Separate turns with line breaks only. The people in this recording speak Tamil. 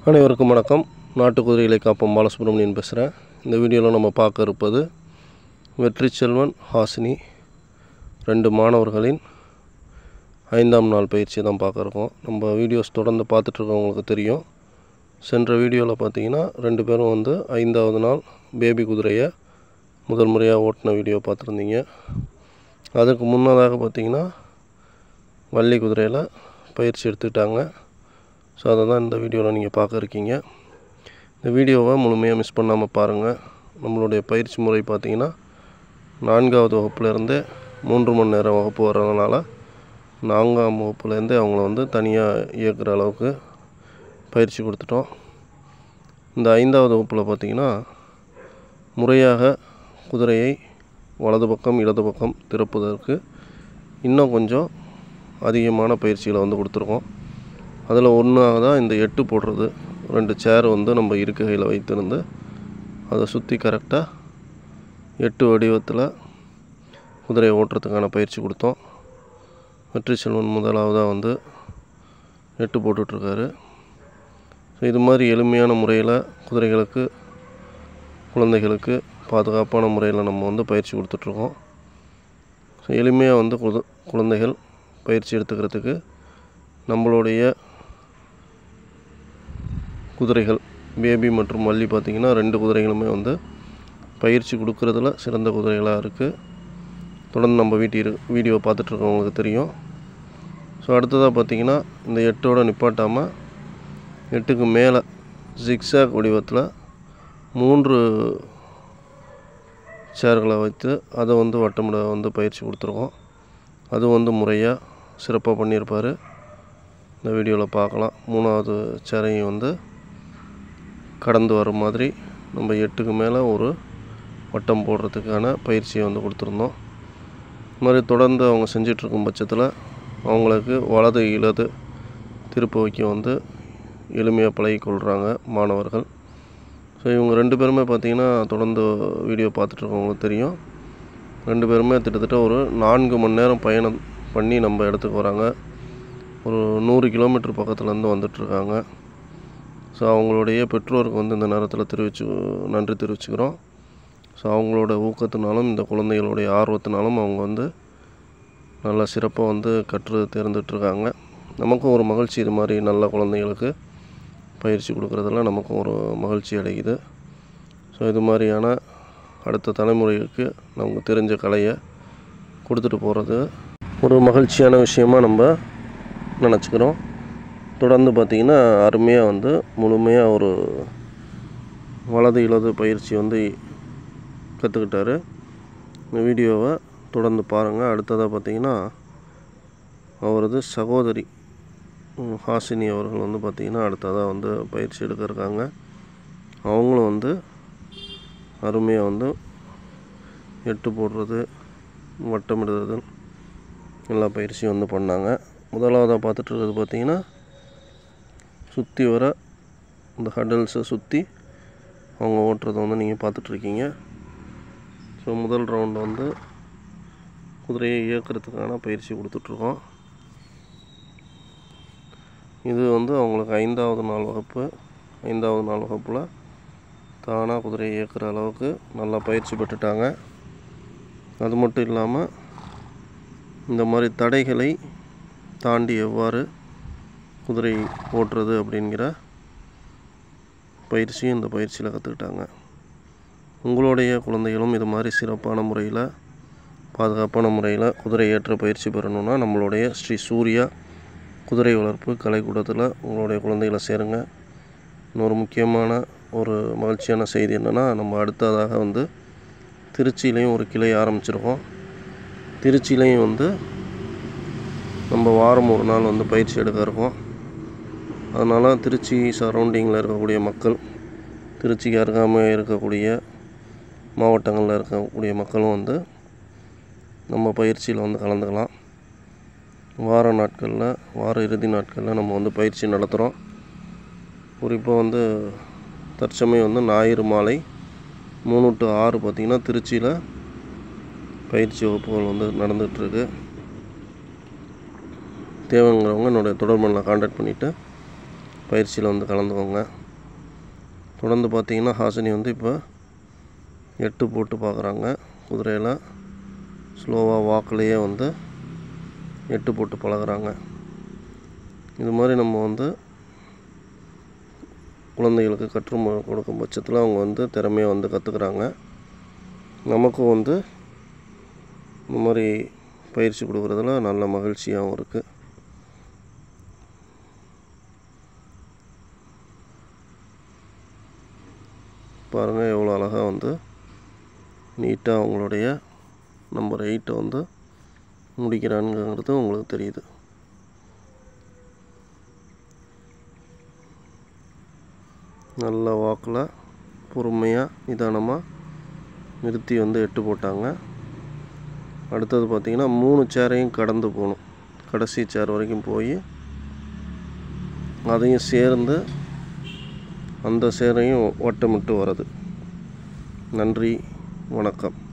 அனைவருக்கும் வணக்கம் நாட்டு குதிரைகளை காப்போம் பாலசுப்ரமணியன் பேசுகிறேன் இந்த வீடியோவில் நம்ம பார்க்க இருப்பது வெற்றி செல்வன் ஹாசினி ரெண்டு மாணவர்களின் ஐந்தாம் நாள் பயிற்சி தான் பார்க்க இருக்கோம் நம்ம வீடியோஸ் தொடர்ந்து பார்த்துட்ருக்கவங்களுக்கு தெரியும் சென்ற வீடியோவில் பார்த்தீங்கன்னா ரெண்டு பேரும் வந்து ஐந்தாவது நாள் பேபி குதிரையை முதல் முறையாக ஓட்டின வீடியோ பார்த்துருந்தீங்க அதுக்கு முன்னதாக பார்த்தீங்கன்னா வள்ளி குதிரையில் பயிற்சி எடுத்துக்கிட்டாங்க ஸோ அதை தான் இந்த வீடியோவில் நீங்கள் பார்க்க இருக்கீங்க இந்த வீடியோவை முழுமையாக மிஸ் பண்ணாமல் பாருங்கள் நம்மளுடைய பயிற்சி முறை பார்த்தீங்கன்னா நான்காவது வகுப்புலேருந்தே மூன்று மணி நேரம் வகுப்பு வர்றதுனால நான்காம் வகுப்புலேருந்தே அவங்கள வந்து தனியாக இயக்குற அளவுக்கு பயிற்சி கொடுத்துட்டோம் இந்த ஐந்தாவது வகுப்பில் பார்த்திங்கன்னா முறையாக குதிரையை வலது பக்கம் இடது பக்கம் திருப்புவதற்கு இன்னும் கொஞ்சம் அதிகமான பயிற்சிகளை வந்து கொடுத்துருக்கோம் அதில் ஒன்றாக தான் இந்த எட்டு போடுறது ரெண்டு சேர் வந்து நம்ம இருக்கையில் வைத்திருந்து அதை சுற்றி கரெக்டாக எட்டு வடிவத்தில் குதிரையை ஓட்டுறதுக்கான பயிற்சி கொடுத்தோம் வெற்றி செல்வன் முதலாவதாக வந்து எட்டு போட்டுட்ருக்காரு ஸோ இது மாதிரி எளிமையான முறையில் குதிரைகளுக்கு குழந்தைகளுக்கு பாதுகாப்பான முறையில் நம்ம வந்து பயிற்சி கொடுத்துட்ருக்கோம் ஸோ எளிமையாக வந்து குது குழந்தைகள் பயிற்சி எடுத்துக்கிறதுக்கு நம்மளுடைய குதிரைகள் பேபி மற்றும் மல்லி பார்த்திங்கன்னா ரெண்டு குதிரைகளுமே வந்து பயிற்சி கொடுக்குறதுல சிறந்த குதிரைகளாக இருக்குது தொடர்ந்து நம்ம வீட்டு வீடியோ பார்த்துட்ருக்கவங்களுக்கு தெரியும் ஸோ அடுத்ததாக பார்த்திங்கன்னா இந்த எட்டோட நிப்பாட்டாமல் எட்டுக்கு மேலே ஜிக்ஸாக் வடிவத்தில் மூன்று சேர்களை வைத்து அதை வந்து வட்டமிட வந்து பயிற்சி கொடுத்துருக்கோம் அது வந்து முறையாக சிறப்பாக பண்ணியிருப்பார் இந்த வீடியோவில் பார்க்கலாம் மூணாவது சேரையும் வந்து கடந்து வர மாதிரி நம்ம எட்டுக்கு மேலே ஒரு வட்டம் போடுறதுக்கான பயிற்சியை வந்து கொடுத்துருந்தோம் இது மாதிரி தொடர்ந்து அவங்க செஞ்சிட்ருக்கும் பட்சத்தில் அவங்களுக்கு வலது இலது திருப்ப வைக்க வந்து எளிமையாக பழகிக்கொள்கிறாங்க மாணவர்கள் ஸோ இவங்க ரெண்டு பேருமே பார்த்திங்கன்னா தொடர்ந்து வீடியோ பார்த்துட்ருக்கவங்களுக்கு தெரியும் ரெண்டு பேருமே கிட்டத்தட்ட ஒரு நான்கு மணி நேரம் பயணம் பண்ணி நம்ம இடத்துக்கு வராங்க ஒரு நூறு கிலோமீட்டர் பக்கத்துலேருந்து வந்துட்டுருக்காங்க ஸோ அவங்களுடைய பெற்றோருக்கு வந்து இந்த நேரத்தில் தெரிவிச்சு நன்றி தெரிவிச்சுக்கிறோம் ஸோ அவங்களோட ஊக்கத்தினாலும் இந்த குழந்தைகளுடைய ஆர்வத்தினாலும் அவங்க வந்து நல்லா சிறப்பாக வந்து கற்று தேர்ந்துட்டுருக்காங்க நமக்கும் ஒரு மகிழ்ச்சி இது மாதிரி நல்ல குழந்தைகளுக்கு பயிற்சி கொடுக்குறதுல நமக்கும் ஒரு மகிழ்ச்சி அடையுது ஸோ இது மாதிரியான அடுத்த தலைமுறைக்கு நமக்கு தெரிஞ்ச கலையை கொடுத்துட்டு போகிறது ஒரு மகிழ்ச்சியான விஷயமாக நம்ம நினச்சிக்கிறோம் தொடர்ந்து பார்த்திங்கன்னா அருமையாக வந்து முழுமையாக ஒரு வலது இலது பயிற்சி வந்து கற்றுக்கிட்டாரு இந்த வீடியோவை தொடர்ந்து பாருங்கள் அடுத்ததாக பார்த்திங்கன்னா அவரது சகோதரி ம், ஹாசினி அவர்கள் வந்து பார்த்திங்கன்னா அடுத்ததாக வந்து பயிற்சி எடுக்க இருக்காங்க அவங்களும் வந்து அருமையாக வந்து எட்டு போடுறது வட்டமிடுறது எல்லா பயிற்சியும் வந்து பண்ணாங்க முதலாவதாக பார்த்துட்டு இருக்கிறது பார்த்திங்கன்னா சுற்றி வர இந்த ஹடல்ஸை சுற்றி அவங்க ஓட்டுறதை வந்து நீங்கள் பார்த்துட்ருக்கீங்க ஸோ முதல் ரவுண்டு வந்து குதிரையை இயக்கிறதுக்கான பயிற்சி கொடுத்துட்ருக்கோம் இது வந்து அவங்களுக்கு ஐந்தாவது நாள் வகுப்பு ஐந்தாவது நாள் வகுப்பில் தானாக குதிரையை இயக்குற அளவுக்கு நல்லா பயிற்சி பெற்றுட்டாங்க அது மட்டும் இல்லாமல் இந்த மாதிரி தடைகளை தாண்டி எவ்வாறு குதிரை ஓட்டுறது அப்படிங்கிற பயிற்சியும் இந்த பயிற்சியில் கற்றுக்கிட்டாங்க உங்களுடைய குழந்தைகளும் இது மாதிரி சிறப்பான முறையில் பாதுகாப்பான முறையில் குதிரை ஏற்ற பயிற்சி பெறணுன்னா நம்மளுடைய ஸ்ரீ சூர்யா குதிரை வளர்ப்பு கலைக்கூடத்தில் உங்களுடைய குழந்தைகளை சேருங்க இன்னொரு முக்கியமான ஒரு மகிழ்ச்சியான செய்தி என்னென்னா நம்ம அடுத்ததாக வந்து திருச்சியிலையும் ஒரு கிளை ஆரம்பிச்சிருக்கோம் திருச்சியிலையும் வந்து நம்ம வாரம் ஒரு நாள் வந்து பயிற்சி எடுக்க இருக்கோம் அதனால் திருச்சி சரௌண்டிங்கில் இருக்கக்கூடிய மக்கள் திருச்சிக்கு அருகாமல் இருக்கக்கூடிய மாவட்டங்களில் இருக்கக்கூடிய மக்களும் வந்து நம்ம பயிற்சியில் வந்து கலந்துக்கலாம் வார நாட்களில் வார இறுதி நாட்களில் நம்ம வந்து பயிற்சி நடத்துகிறோம் குறிப்பாக வந்து தற்சமயம் வந்து ஞாயிறு மாலை மூணு டு ஆறு பார்த்திங்கன்னா திருச்சியில் பயிற்சி வகுப்புகள் வந்து நடந்துகிட்ருக்கு தேவைங்கிறவங்க என்னுடைய தொடர்பு எண்ணை காண்டாக்ட் பண்ணிவிட்டு பயிற்சியில் வந்து கலந்துக்கோங்க தொடர்ந்து பார்த்தீங்கன்னா ஹாசினி வந்து இப்போ எட்டு போட்டு பார்க்குறாங்க குதிரையில் ஸ்லோவாக வாக்கிலேயே வந்து எட்டு போட்டு பழகுறாங்க இது மாதிரி நம்ம வந்து குழந்தைகளுக்கு கற்று மு- கொடுக்கும் பட்சத்தில் அவங்க வந்து திறமையை வந்து கற்றுக்குறாங்க நமக்கும் வந்து இந்த மாதிரி பயிற்சி கொடுக்குறதுல நல்ல மகிழ்ச்சியாகவும் இருக்குது பாருங்கள் எவ்வளோ அழகாக வந்து நீட்டாக அவங்களுடைய நம்பர் எயிட்டை வந்து முடிக்கிறானுங்கிறது உங்களுக்கு தெரியுது நல்ல வாக்கில் பொறுமையாக நிதானமாக நிறுத்தி வந்து எட்டு போட்டாங்க அடுத்தது பார்த்திங்கன்னா மூணு சேரையும் கடந்து போகணும் கடைசி சேர் வரைக்கும் போய் அதையும் சேர்ந்து அந்த சேரையும் வட்டமிட்டு வர்றது நன்றி வணக்கம்